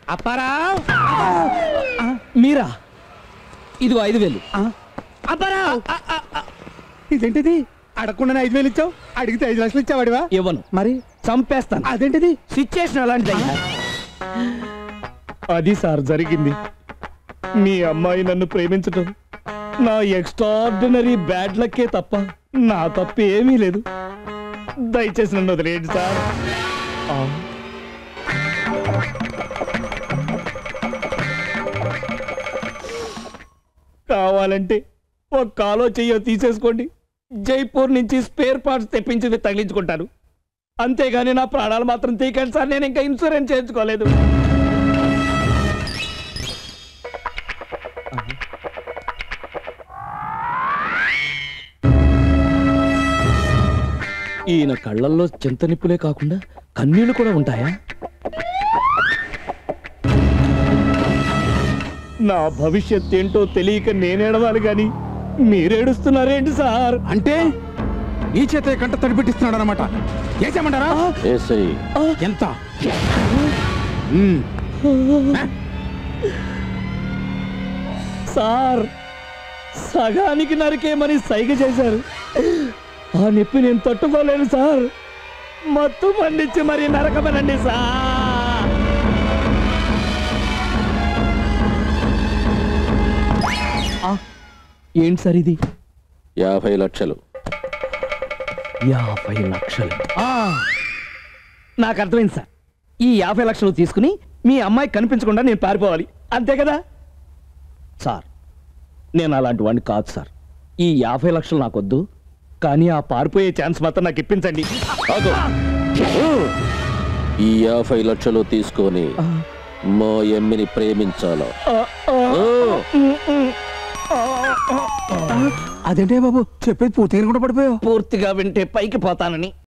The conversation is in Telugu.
అప్పారావు మీరా ఇది ఐదు వేలు అప్పారావు ఇదేంటిది అడగకుండా ఐదు వేలు ఇచ్చావు అడిగితే ఐదు లక్షలు ఇచ్చావాడివా ఇవ్వను మరి చంపేస్తాను అదేంటిది సిచ్యుయేషన్ అలాంటిది అది సార్ జరిగింది మీ అమ్మాయి నన్ను ప్రేమించటం నా ఎక్స్ట్రాడినరీ బ్యాడ్ లక్కే తప్ప నా తప్పు ఏమీ లేదు దయచేసి నన్ను వదిలేయండి సార్ ఆ. కావాలంటే ఒక కాలో చెయ్యో తీసేసుకోండి జైపూర్ నుంచి స్పేర్ పార్ట్స్ తెప్పించి తగిలించుకుంటాను అంతేగాని నా ప్రాణాలు మాత్రం తీకండి సార్ నేను ఇంకా ఇన్సూరెన్స్ చేయించుకోలేదు ఈయన కళ్ళల్లో చింత నిప్పులే కాకుండా కన్నీళ్లు కూడా ఉంటాయా నా భవిష్యత్ ఏంటో తెలియక నేనేడవాలి గాని మీరేడుస్తున్నారేంటి సార్ అంటే నీ చేతే కంట తడిపెట్టిస్తున్నాడు అనమాట చేసామంటారా ఏసై ఎంత మ్మ్. సార్ సగానికి నరికేమని సైగ చేశారు ఆ నొప్పి నేను తట్టుకోలేను సార్ మత్తు పండించి మరి నరకమనండి సార్ ఆ, ఏంటి సార్ ఇది యాభై లక్షలు యాభై లక్షలు ఆ, నాకు అర్థమైంది సార్ ఈ యాభై లక్షలు తీసుకుని మీ అమ్మాయి కనిపించకుండా నేను పారిపోవాలి అంతే కదా సార్ నేను అలాంటి వాడిని కాదు సార్ ఈ యాభై లక్షలు నాకొద్దు కానీ ఆ పారిపోయే ఛాన్స్ మాత్రం నాకు ఇప్పించండి ఆగు. ఈ యాభై లక్షలు తీసుకొని మా ఎమ్మిని ప్రేమించాలా ఆ, ఆ, ఓ, ఉమ్, ఉమ్. అదేంటే బాబు చెప్పేది పూర్తిగా కూడా పడిపోయావు పూర్తిగా వింటే పైకి పోతానని